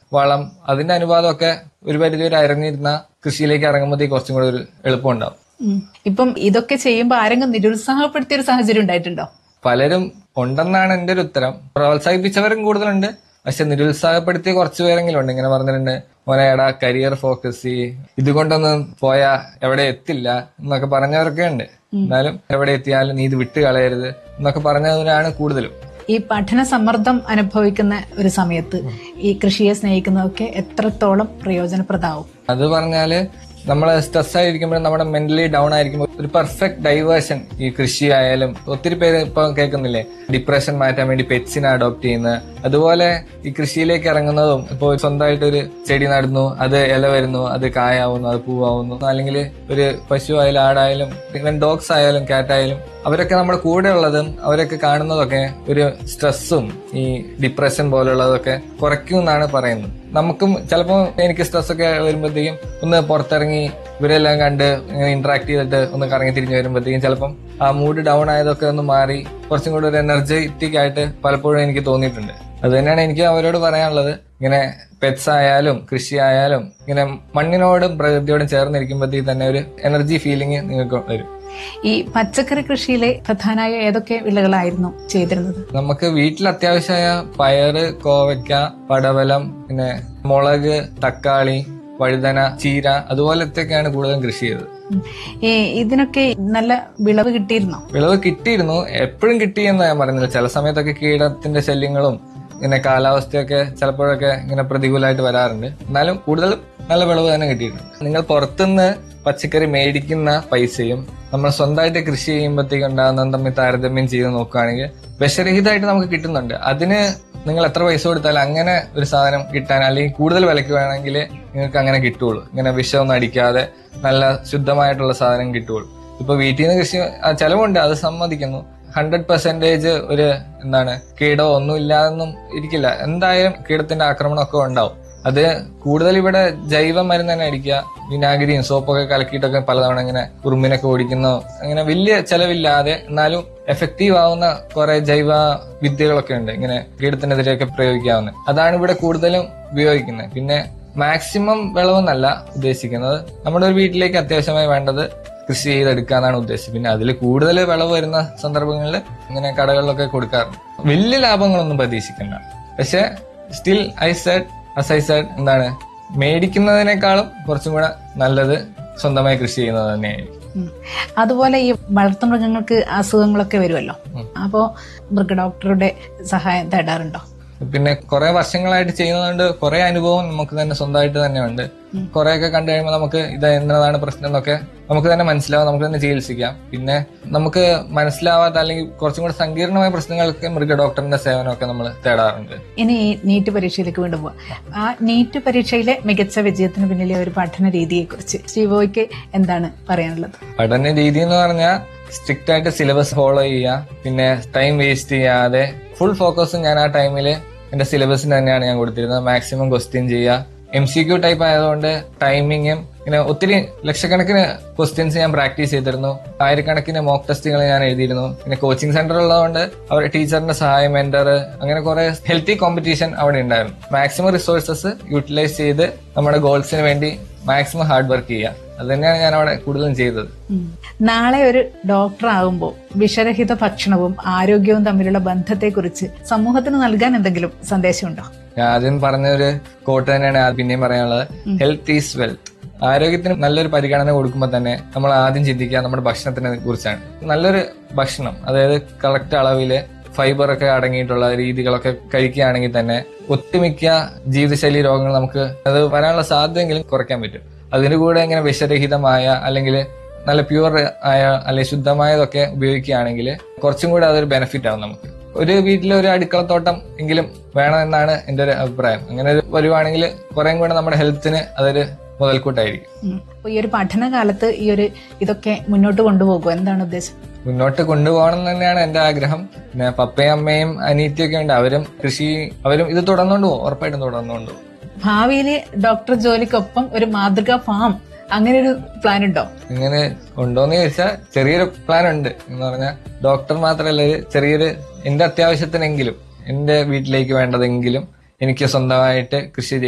വളം അതിന്റെ അനുപാതമൊക്കെ ഒരു പരിധി വരെ അറിഞ്ഞിരുന്ന കൃഷിയിലേക്ക് ഇറങ്ങുമ്പോഴത്തേക്ക് കുറച്ചും കൂടെ ഒരു എളുപ്പമുണ്ടാവും ഉം. ഇപ്പം ഇതൊക്കെ ചെയ്യുമ്പോൾ ആരെങ്കിലും നിരുത്സാഹപ്പെടുത്തിയ ഒരു സാഹചര്യം ഉണ്ടായിട്ടുണ്ടോ പലരും ഉണ്ടെന്നാണ് എന്റെ ഒരു ഉത്തരം പ്രോത്സാഹിപ്പിച്ചവരും കൂടുതലുണ്ട് പക്ഷെ നിരുത്സാഹപ്പെടുത്തിയ കുറച്ചു പേരെങ്കിലും ഉണ്ട് ഇങ്ങനെ പറഞ്ഞിട്ടുണ്ട് മോനെ എടാ കരിയർ ഫോക്കസ് ചെയ്യ് ഇതുകൊണ്ടൊന്നും പോയാ എവിടെ എത്തില്ല എന്നൊക്കെ പറഞ്ഞവരൊക്കെ ഉണ്ട് എന്നാലും എവിടെ എത്തിയാലും നീ ഇത് വിട്ട് കളയരുത് എന്നൊക്കെ പറഞ്ഞവരാണ് കൂടുതലും ഈ പഠന സമ്മർദ്ദം അനുഭവിക്കുന്ന ഒരു സമയത്ത് ഈ കൃഷിയെ സ്നേഹിക്കുന്നതൊക്കെ എത്രത്തോളം പ്രയോജനപ്രദമാവും അത് പറഞ്ഞാല് നമ്മൾ സ്ട്രെസ് ആയിരിക്കുമ്പോഴും നമ്മുടെ മെന്റലി ഡൗൺ ആയിരിക്കുമ്പോൾ ഒരു പെർഫെക്റ്റ് ഡൈവേർഷൻ ഈ കൃഷി ആയാലും ഒത്തിരി പേര് ഇപ്പൊ കേൾക്കുന്നില്ലേ ഡിപ്രഷൻ മാറ്റാൻ വേണ്ടി പെറ്റ്സിനെ അഡോപ്റ്റ് ചെയ്യുന്നത് അതുപോലെ ഈ കൃഷിയിലേക്ക് ഇറങ്ങുന്നതും ഇപ്പോൾ സ്വന്തമായിട്ട് ഒരു ചെടി നടുന്നു അത് ഇല വരുന്നു അത് കായാവുന്നു അത് പൂവാവുന്നു അല്ലെങ്കിൽ ഒരു പശു ആയാലും ആടായാലും ഇവൻ ഡോഗ്സ് ആയാലും കാറ്റ് ആയാലും അവരൊക്കെ നമ്മുടെ കൂടെ ഉള്ളതും അവരൊക്കെ കാണുന്നതൊക്കെ ഒരു സ്ട്രെസ്സും ഈ ഡിപ്രഷൻ പോലുള്ളതൊക്കെ കുറയ്ക്കും എന്നാണ് പറയുന്നത് നമുക്കും ചിലപ്പോൾ എനിക്ക് സ്ട്രെസ് ഒക്കെ വരുമ്പോഴത്തേക്കും ഒന്ന് പുറത്തിറങ്ങി ഇവരെല്ലാം കണ്ട് ഇന്ററാക്ട് ചെയ്തിട്ട് ഒന്ന് കറങ്ങി തിരിഞ്ഞ് വരുമ്പോഴത്തേക്കും ചിലപ്പം ആ മൂഡ് ഡൗൺ ആയതൊക്കെ ഒന്ന് മാറി കുറച്ചും കൂടി ഒരു എനർജറ്റിക് ആയിട്ട് പലപ്പോഴും എനിക്ക് തോന്നിയിട്ടുണ്ട് അത് തന്നെയാണ് എനിക്ക് അവരോട് പറയാനുള്ളത് ഇങ്ങനെ പെറ്റ്സ് ആയാലും കൃഷി ആയാലും ഇങ്ങനെ മണ്ണിനോടും പ്രകൃതിയോടും ചേർന്നിരിക്കുമ്പോഴത്തേക്ക് തന്നെ ഒരു എനർജി ഫീലിംഗ് നിങ്ങൾക്ക് വരും ഈ പച്ചക്കറി കൃഷിയിലെ പ്രധാനമായ ഏതൊക്കെ വിളകളായിരുന്നു ചെയ്തിരുന്നത് നമുക്ക് വീട്ടിൽ അത്യാവശ്യമായ പയറ് കോവയ്ക്ക പടവലം പിന്നെ മുളക് തക്കാളി വഴുതന ചീര അതുപോലത്തെയൊക്കെയാണ് കൂടുതലും കൃഷി ചെയ്തത് ഉം. ഈ ഇതിനൊക്കെ നല്ല വിളവ് കിട്ടിയിരുന്നോ വിളവ് കിട്ടിയിരുന്നു എപ്പോഴും കിട്ടിയെന്ന് ഞാൻ പറയുന്നില്ല ചില സമയത്തൊക്കെ കീടത്തിന്റെ ശല്യങ്ങളും ഇങ്ങനെ കാലാവസ്ഥയൊക്കെ ചിലപ്പോഴൊക്കെ ഇങ്ങനെ പ്രതികൂലമായിട്ട് വരാറുണ്ട് എന്നാലും കൂടുതലും നല്ല വിളവ് തന്നെ കിട്ടിയിട്ടുണ്ട് നിങ്ങൾ പുറത്തുനിന്ന് പച്ചക്കറി മേടിക്കുന്ന പൈസയും നമ്മൾ സ്വന്തമായിട്ട് കൃഷി ചെയ്യുമ്പോഴത്തേക്ക് ഉണ്ടാകുന്ന തമ്മിൽ താരതമ്യം ചെയ്ത് നോക്കുകയാണെങ്കിൽ വിഷരഹിതമായിട്ട് നമുക്ക് കിട്ടുന്നുണ്ട് അതിന് നിങ്ങൾ എത്ര പൈസ കൊടുത്താലും അങ്ങനെ ഒരു സാധനം കിട്ടാൻ അല്ലെങ്കിൽ കൂടുതൽ വിലക്ക് വേണമെങ്കിൽ നിങ്ങൾക്ക് അങ്ങനെ കിട്ടുള്ളൂ ഇങ്ങനെ വിഷമൊന്നും അടിക്കാതെ നല്ല ശുദ്ധമായിട്ടുള്ള സാധനം കിട്ടുള്ളൂ ഇപ്പൊ വീട്ടിൽ നിന്ന് കൃഷി ആ, ചെലവുണ്ട് അത് സമ്മതിക്കുന്നു ഹൺഡ്രഡ് പെർസെന്റേജ് ഒരു എന്താണ് കീടോ ഒന്നും ഇല്ലാതൊന്നും ഇരിക്കില്ല എന്തായാലും കീടത്തിന്റെ ആക്രമണമൊക്കെ ഉണ്ടാവും അത് കൂടുതൽ ഇവിടെ ജൈവ മരുന്ന് തന്നെ അടിക്കുക വിനാഗിരിയും സോപ്പൊക്കെ കലക്കിയിട്ടൊക്കെ പലതവണ ഇങ്ങനെ ഉറുമ്പിനൊക്കെ ഓടിക്കുന്നോ അങ്ങനെ വലിയ ചെലവില്ലാതെ എന്നാലും എഫക്റ്റീവ് ആവുന്ന കുറെ ജൈവ വിദ്യകളൊക്കെ ഉണ്ട് ഇങ്ങനെ കീടത്തിനെതിരെയൊക്കെ പ്രയോഗിക്കാവുന്ന അതാണ് ഇവിടെ കൂടുതലും ഉപയോഗിക്കുന്നത് പിന്നെ മാക്സിമം വിളവെന്നല്ല ഉദ്ദേശിക്കുന്നത് നമ്മുടെ ഒരു വീട്ടിലേക്ക് അത്യാവശ്യമായി വേണ്ടത് കൃഷി ചെയ്തെടുക്കാന്നാണ് ഉദ്ദേശിച്ചത് പിന്നെ അതിൽ കൂടുതൽ വിളവ് വരുന്ന സന്ദർഭങ്ങളിൽ ഇങ്ങനെ കടകളിലൊക്കെ കൊടുക്കാറുണ്ട് വലിയ ലാഭങ്ങളൊന്നും പ്രതീക്ഷിക്കണ്ട പക്ഷെ still I said as I said എന്താണ് മേടിക്കുന്നതിനേക്കാളും കുറച്ചും കൂടെ നല്ലത് സ്വന്തമായി കൃഷി ചെയ്യുന്നത് തന്നെയായിരിക്കും ഉം. അതുപോലെ ഈ വളർത്തുമൃഗങ്ങൾക്ക് അസുഖങ്ങളൊക്കെ വരുമല്ലോ അപ്പോ മൃഗഡോക്ടറുടെ സഹായം തേടാറുണ്ടോ പിന്നെ കുറെ വർഷങ്ങളായിട്ട് ചെയ്യുന്നതുകൊണ്ട് കുറെ അനുഭവം നമുക്ക് തന്നെ സ്വന്തമായിട്ട് തന്നെ ഉണ്ട് കുറെയൊക്കെ കണ്ടു കഴിയുമ്പോൾ നമുക്ക് ഇത് എന്നതാണ് പ്രശ്നം എന്നൊക്കെ നമുക്ക് തന്നെ മനസ്സിലാവും നമുക്ക് തന്നെ ചികിത്സിക്കാം പിന്നെ നമുക്ക് മനസ്സിലാവാത്ത അല്ലെങ്കിൽ കുറച്ചും കൂടെ സങ്കീർണമായ പ്രശ്നങ്ങൾക്ക് മൃഗ ഡോക്ടറിന്റെ സേവനമൊക്കെ നമ്മൾ തേടാറുണ്ട് ഇനി ഈ നീറ്റ് പരീക്ഷയിലേക്ക് വീണ്ടും പോവാം ആ നീറ്റ് പരീക്ഷയിലെ മികച്ച വിജയത്തിന് പിന്നിലെ ഒരു പഠന രീതിയെ കുറിച്ച് ശ്രീവോയ്ക്ക് എന്താണ് പറയാനുള്ളത് പഠന രീതി എന്ന് പറഞ്ഞാൽ സ്ട്രിക്റ്റ് ആയിട്ട് സിലബസ് ഫോളോ ചെയ്യുക പിന്നെ ടൈം വേസ്റ്റ് ചെയ്യാതെ ഫുൾ ഫോക്കസും ഞാൻ ആ ടൈമിൽ എന്റെ സിലബസിന് തന്നെയാണ് ഞാൻ കൊടുത്തിരുന്നത് മാക്സിമം ക്വസ്റ്റ്യൻ ചെയ്യുക എം സി ക്യു ടൈപ്പ് ആയതുകൊണ്ട് ടൈമിങ്ങും പിന്നെ ഒത്തിരി ലക്ഷക്കണക്കിന് ക്വസ്റ്റ്യൻസ് ഞാൻ പ്രാക്ടീസ് ചെയ്തിരുന്നു ആയിരക്കണക്കിന് മോക്ക് ടെസ്റ്റുകൾ ഞാൻ എഴുതിയിരുന്നു പിന്നെ കോച്ചിങ് സെന്റർ ഉള്ളതുകൊണ്ട് അവർ ടീച്ചറിന്റെ സഹായം മെന്റർ അങ്ങനെ കുറെ ഹെൽത്തി കോമ്പറ്റീഷൻ അവിടെ ഉണ്ടായിരുന്നു മാക്സിമം റിസോഴ്സസ് യൂട്ടിലൈസ് ചെയ്ത് നമ്മുടെ ഗോൾസിന് വേണ്ടി മാക്സിമം ഹാർഡ് വർക്ക് ചെയ്യുക അത് തന്നെയാണ് ഞാൻ അവിടെ കൂടുതലും ചെയ്തത് ഉം. നാളെ ഒരു ഡോക്ടർ ആകുമ്പോൾ വിഷരഹിത ഭക്ഷണവും ആരോഗ്യവും തമ്മിലുള്ള ബന്ധത്തെക്കുറിച്ച് സമൂഹത്തിന് നൽകാൻ എന്തെങ്കിലും സന്ദേശമുണ്ടോ ഞാൻ ആദ്യം പറഞ്ഞ ഒരു കോട്ട് തന്നെയാണ് ആ പിന്നെയും പറയാനുള്ളത് ഹെൽത്ത് ഈസ് വെൽത്ത് ആരോഗ്യത്തിന് നല്ലൊരു പരിഗണന കൊടുക്കുമ്പോൾ തന്നെ നമ്മൾ ആദ്യം ചിന്തിക്കുക നമ്മുടെ ഭക്ഷണത്തിനെ കുറിച്ചാണ് നല്ലൊരു ഭക്ഷണം അതായത് കറക്റ്റ് അളവില് ഫൈബർ ഒക്കെ അടങ്ങിയിട്ടുള്ള രീതികളൊക്കെ കഴിക്കുകയാണെങ്കിൽ തന്നെ ഒട്ടുമിക്ക ജീവിതശൈലി രോഗങ്ങൾ നമുക്ക് അത് വരാനുള്ള സാധ്യതയെങ്കിലും കുറയ്ക്കാൻ പറ്റും അതിന്റെ കൂടെ ഇങ്ങനെ വിഷരഹിതമായ അല്ലെങ്കിൽ നല്ല പ്യുവർ ആയ അല്ലെങ്കിൽ ശുദ്ധമായതൊക്കെ ഉപയോഗിക്കുകയാണെങ്കിൽ കുറച്ചും കൂടെ അതൊരു ബെനിഫിറ്റ് ആവും നമുക്ക് ഒരു വീട്ടിലെ ഒരു അടുക്കളത്തോട്ടം എങ്കിലും വേണമെന്നാണ് എന്റെ ഒരു അഭിപ്രായം അങ്ങനെ ഒരു വരുവാണെങ്കിൽ കുറേം കൂടെ നമ്മുടെ ഹെൽത്തിന് അതൊരു മുതൽക്കൂട്ടായിരിക്കും ഉം. അപ്പൊ ഈ ഒരു പഠനകാലത്ത് ഈ ഒരു ഇതൊക്കെ മുന്നോട്ട് കൊണ്ടുപോകുമോ എന്താണ് ഉദ്ദേശം മുന്നോട്ട് കൊണ്ടുപോകണം എന്ന് തന്നെയാണ് എന്റെ ആഗ്രഹം പിന്നെ പപ്പയും അമ്മയും അനീറ്റിയൊക്കെ ഉണ്ട് അവരും കൃഷി അവരും ഇത് തുടർന്നുകൊണ്ട് പോകും ഉറപ്പായിട്ടും തുടർന്നുകൊണ്ട് പോകും ഭാവിയിലെ ഡോക്ടർ ജോലിക്കൊപ്പം ഒരു മാതൃകാ ഫാം അങ്ങനെ ഒരു പ്ലാൻ ഉണ്ടോ ഇങ്ങനെ ഉണ്ടോന്ന് ചോദിച്ചാൽ ചെറിയൊരു പ്ലാൻ ഉണ്ട് എന്ന് പറഞ്ഞാൽ ഡോക്ടർ മാത്രമല്ല ഒരു ചെറിയൊരു എന്റെ അത്യാവശ്യത്തിനെങ്കിലും എന്റെ വീട്ടിലേക്ക് വേണ്ടതെങ്കിലും എനിക്ക് സ്വന്തമായിട്ട് കൃഷി